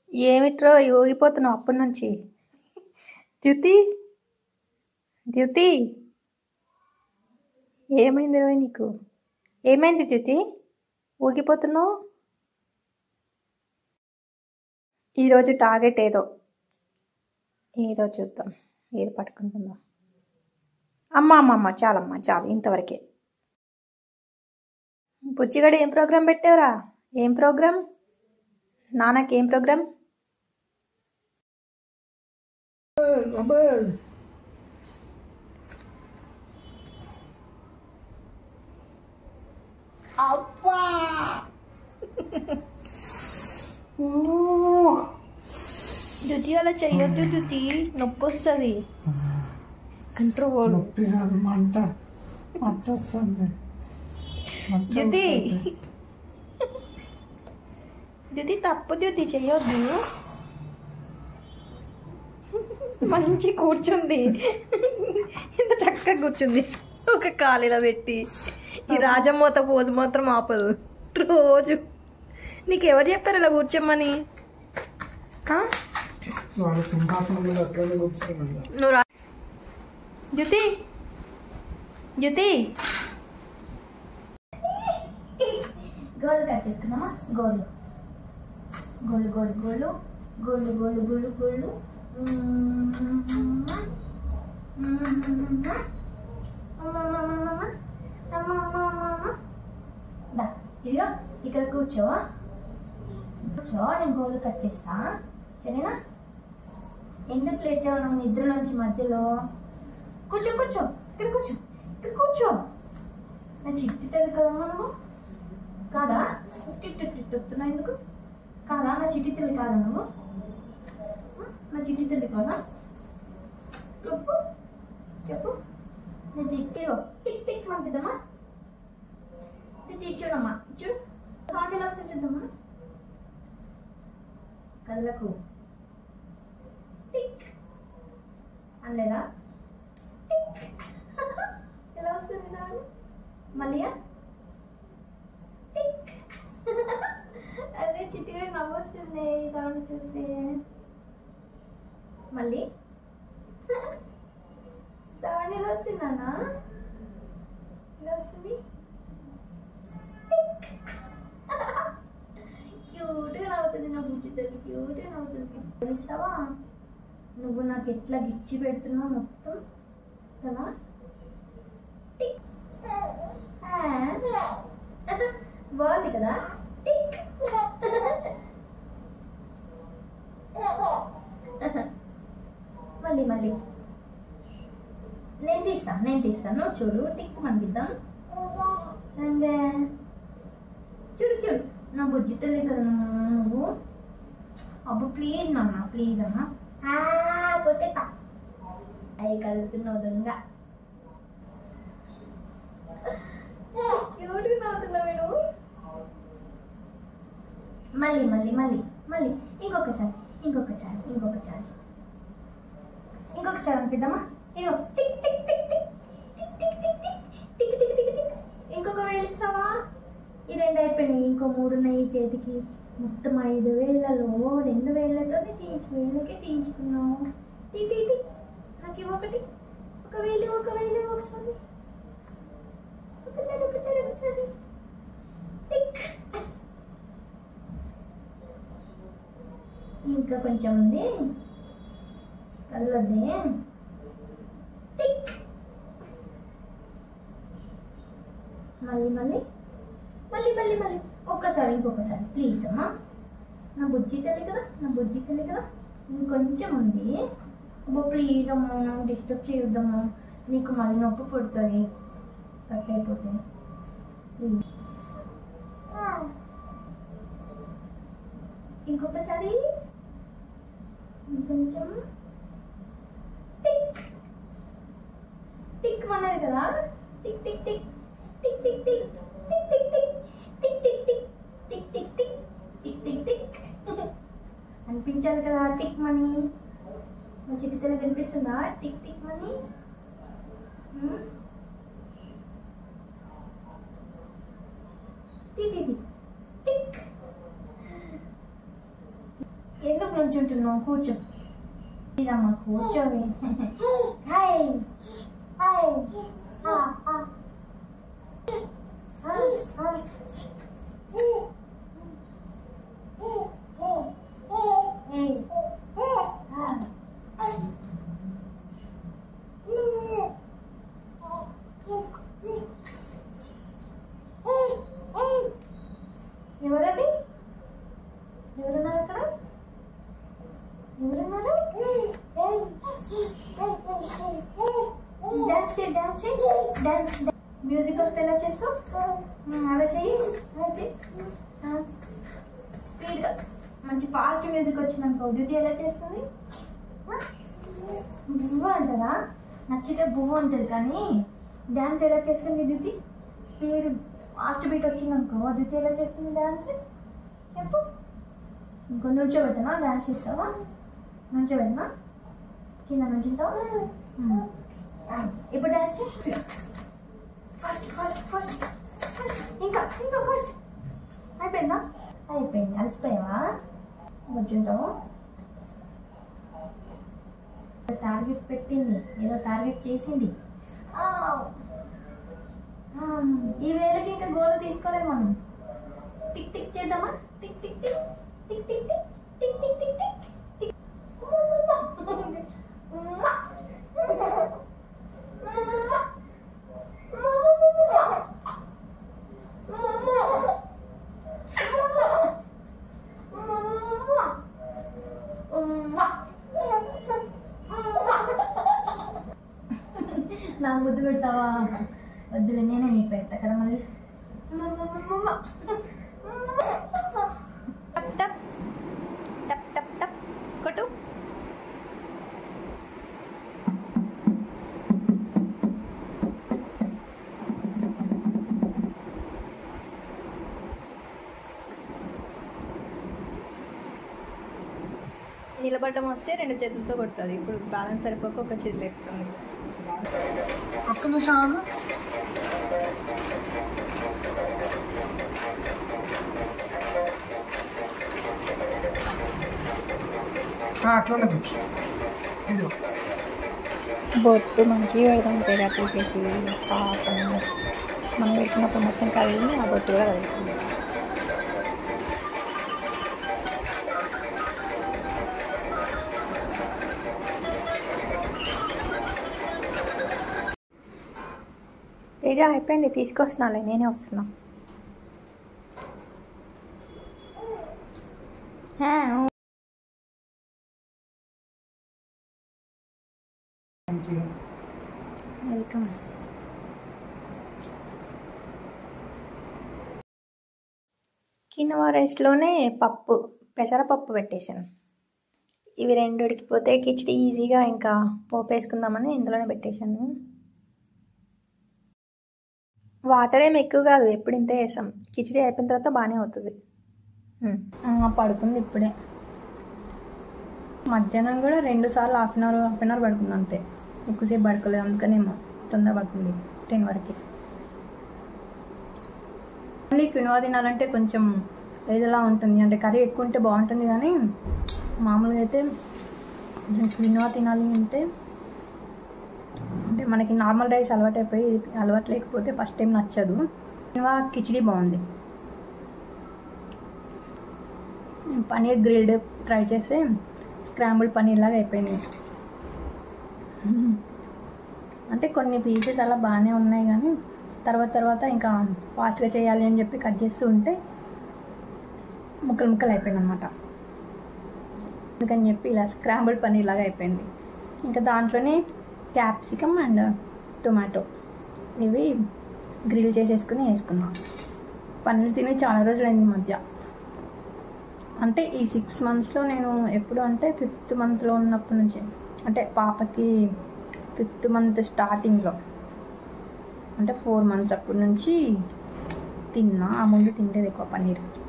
ఏమిట్రో ఊగిపోతున్నావు అప్పటి నుంచి ద్యుతి ద్యుతి ఏమైంది రోయ్ నీకు ఏమైంది ద్యుతి ఊగిపోతున్నావు ఈరోజు టార్గెట్ ఏదో ఏదో చూద్దాం ఏది పట్టుకుంటుందో అమ్మ అమ్మ అమ్మ చాలమ్మా చాలు ఇంతవరకే బుజ్జిగడ ఏం ప్రోగ్రాం పెట్టావురా ఏం ప్రోగ్రాం నాన్నకి ఏం ప్రోగ్రాం అబ్బా దుతి అలా చెయ్యొద్దు దుతి నొప్పి వస్తుంది కంట్రోల్ నొప్పి కాదు మంట మంట వస్తుంది మంట దుతి వస్తుంది. దుతి తప్పు దుతి చెయ్యొద్దు మంచి కూర్చుంది ఇంత చక్కగా కూర్చుంది ఒక కాలిలో పెట్టి ఈ రాజమ్మోత పోజు మాత్రం ఆపదు రోజు నీకు ఎవరు చెప్పారు ఇలా కూర్చోమని ఆ? వాళ్ళ సింహాసనం మీద అట్లనే కూర్చున్నాడు నువ్వు రా జ్యోతి జ్యోతి గోళ్ళు కట్ చేసుకుందామా గోళ్ళు గోళ్ళు గోళ్ళు గోళ్ళు గోళ్ళు గోళ్ళు గోళ్ళు గోళ్ళు దా, ఇదిగో ఇక్కడ కూర్చో కూర్చో నేను గోళ్ళు కట్ చేస్తా సరేనా ఎందుకు లేచావు నువ్వు నిద్రలోంచి మధ్యలో కూర్చో కూర్చో ఇక్కడ కూర్చో ఇక్కడ కూర్చో నా చిట్టి తల్లి కదమ్మా నువ్వు కాదా తిట్టుతున్నావు ఎందుకు కాదా నా చిట్టి తల్లి కాదా నువ్వు ఆ? నా చిట్టి తల్లి కాదా చెప్పు చెప్పు నా చిట్టి టిక్ టిక్ పంపిద్దామా చూడమ్మా చూడు సౌండ్ ఎలా వస్తుంది చూద్దామా కదలకు టిక్ అనలేదా టిక్ ఎలా వస్తుంది సౌండ్ మళ్ళీయా టిక్ అరే చిట్టిగా నవ్వొస్తుంది ఈ సౌండ్ చూసి మళ్ళీ సౌండ్ ఎలా వస్తుంది అన్న ఎలా వస్తుంది క్యూట్గా నవ్వుతుంది నా బుజ్జి తల్లి క్యూట్గా నవ్వుతుంది తెలుస్తావా నువ్వు నాకు ఎట్లా గిచ్చి పెడుతున్నావు మొత్తం కదా టిక్. ఆ. బాగుంది కదా టిక్. మళ్ళీ మళ్ళీ నేను తీస్తాను నేను తీస్తాను చూడు టిక్ పంపిద్దాం అండ్ చూడు చూడు నా బుజ్జి తల్లి కదా నువ్వు అబ్బు ప్లీజ్ నాన్న ప్లీజ్ అమ్మా కొట్టేతా అవి కలుగుతున్నావు దొంగ క్యూట్గా నవ్వుతున్నావు నువ్వు మళ్ళీ మళ్ళీ మళ్ళీ మళ్ళీ ఇంకొకసారి ఇంకొకసారి ఇంకొకసారి ఇంకొకసారి అనిపిద్దామా ఇగో tick tick tick tick tick tick tick tick tick tick tick tick ఇంకొక వేలు ఇస్తావా ఈ రెండు అయిపోయినాయి ఇంకో మూడు ఉన్నాయి ఈ చేతికి మొత్తం ఐదు వేలలో రెండు వేలతోనే తీయించు వేలకే తీయించుకున్నావు తీ తీ తీ నాకు ఇవ్వు ఒకటి ఒక వేలు ఒక వేలు ఒకసారి ఒకసారి ఒకసారి ఒకసారి టిక్ ఇంకా కొంచెం ఉంది కదలొద్దే టిక్ మళ్ళీ మళ్ళీ మళ్ళీ మళ్ళీ మళ్ళీ ఒక్కసారి ఇంకొకసారి ప్లీజ్ అమ్మా నా బుజ్జి తల్లి కదా నా బుజ్జి తల్లి కదా ఇంకొంచెం ఉంది అబ్బో ప్లీజ్ అమ్మా డిస్టర్బ్ చేయొద్దమ్మా నీకు మళ్ళీ నొప్పి పుడుతుంది కట్ అయిపోతే ప్లీజ్ ఇంకొకసారి ఇంకొంచెం టిక్ టిక్ అన్నది కదా tick tick tick tick tick tick tick tick tick tick tick tick tick tick tick tick tick tick అనిపించాలి కదా టిక్ మనీ మా చిట్టి తల్లి కనిపిస్తుందా టిక్ టిక్ మనీ హ్మ్? టి టి టి టిక్ ఎందుకు నుంచుంటున్నావు కూర్చో ప్లీజ్ అమ్మ కూర్చోవి హాయ్ హాయ్ ఆ, ఆ. ఆ, ఆ. ఏయ్. ఆ. ఎవరది ఎవరున్నారు అక్కడ ఎవరున్నారు డాన్స్ చేయి డాన్స్ చేయి డాన్స్ మ్యూజిక్ వస్తే ఎలా చేస్తావు ఉమ్, అలా చెయ్యి అలా చెయ్యి స్పీడ్గా మంచి ఫాస్ట్ మ్యూజిక్ వచ్చిందనుకో డ్యూటీ ఎలా చేస్తుంది ఆ? బువ్వ అంటారా నచ్చితే బువ్వ అంటారు కానీ డ్యాన్స్ ఎలా చేస్తుంది డ్యూటీ స్పీడ్ ఫాస్ట్ బీట్ వచ్చిందనుకో డ్యూటీ ఎలా చేస్తుంది డ్యాన్స్ చెప్పు ఇంకో నుంచోబెట్టనా డ్యాన్స్ చేస్తావా నుంచోబెట్టనా కింద నుంచుంటావా ఉమ్. ఇప్పుడు డ్యాన్స్ చేయి ఫస్ట్ ఫస్ట్ ఫస్ట్ ఇంకా ఇంకా ఫస్ట్ అయిపోయిందా అయిపోయింది అలసిపోయావా కూర్చుంటావు టార్గెట్ పెట్టింది ఏదో టార్గెట్ చేసింది ఆ, ఈ వేళకి ఇంకా గోలు తీసుకోలేము మనం టిక్ టిక్ చేద్దామా tick tick tick tick tick tick tick tick tick tick tick ఉమ్మా. ఉమ్మా. నాకు ముద్దు పెడతావా వద్దులే నేనే నీకు పెడతా కదా మళ్ళీ టప్ టప్ టప్ టప్ టప్ కొట్టు నిలబడడం వస్తే రెండు చేతులతో కొడుతుంది ఇప్పుడు బ్యాలెన్స్ సరిపోక ఒక చేతులు ఎక్కుతుంది ఒక్క నిమిషం ఆగు. ఆ, అట్లనే కూర్చో ఇదిగో. బొట్టు మంచిగా పెడతాం తెగ తీసేసి పాపం మనం పెట్టినప్పుడు మొత్తం కదిలి ఆ బొట్టు కూడా కదులుతుంది తేజ అయిపోయింది తీసుకొస్తున్నాలే నేనే వస్తున్నా హా, థ్యాంక్ యూ వెల్కమ్ కినోవా రైస్లోనే పప్పు పెసరపప్పు పెట్టేశాను ఇవి రెండు ఉడికిపోతే కిచిడి ఈజీగా ఇంకా పోపు వేసుకుందామని ఇందులోనే పెట్టేశాను వాటర్ ఏమి ఎక్కువ కాదు ఎప్పుడు ఇంతే వేసాం కిచిడి అయిపోయిన తర్వాత బాగానే అవుతుంది ఉమ్. ఆ, పడుకుంది ఇప్పుడే మధ్యాహ్నం కూడా రెండు సార్లు half an hour half an hour పడుకుంది అంతే ఎక్కువసేపు పడుకోలేదు అందుకనేమో తొందర పడుకుంది టెన్ వరకు మళ్ళీ క్వినోవా తినాలంటే కొంచెం ఏదోలా ఉంటుంది అంటే కర్రీ ఎక్కువ ఉంటే బాగుంటుంది కానీ మామూలుగా అయితే కొంచెం క్వినోవా తినాలి అంటే అంటే మనకి నార్మల్ రైస్ అలవాటు అయిపోయి ఇది అలవాటు లేకపోతే ఫస్ట్ టైం నచ్చదు క్వినోవా కిచిడి బాగుంది నేను పనీర్ గ్రిల్డ్ ట్రై చేస్తే స్క్రాంబుల్ పనీర్ లాగా అయిపోయింది అంటే కొన్ని పీసెస్ అలా బాగానే ఉన్నాయి కానీ తర్వాత తర్వాత ఇంకా ఫాస్ట్గా చేయాలి అని చెప్పి కట్ చేస్తూ ఉంటే ముక్కలు ముక్కలు అయిపోయింది అనమాట అందుకని చెప్పి ఇలా స్క్రాంబుల్ పనీర్ లాగా అయిపోయింది ఇంకా దాంట్లోనే క్యాప్సికమ్ అండ్ టొమాటో ఇవి గ్రిల్ చేసేసుకుని వేసుకున్నాం పన్నీర్ తిని చాలా రోజులు అయింది ఈ మధ్య అంటే ఈ సిక్స్ మంత్స్లో నేను ఎప్పుడు అంటే ఫిఫ్త్ మంత్లో ఉన్నప్పటి నుంచి అంటే పాపకి ఫిఫ్త్ మంత్ స్టార్టింగ్లో అంటే ఫోర్ మంత్స్ అప్పటి నుంచి తిన్నా ఆ ముందు తింటేది ఎక్కువ పన్నీర్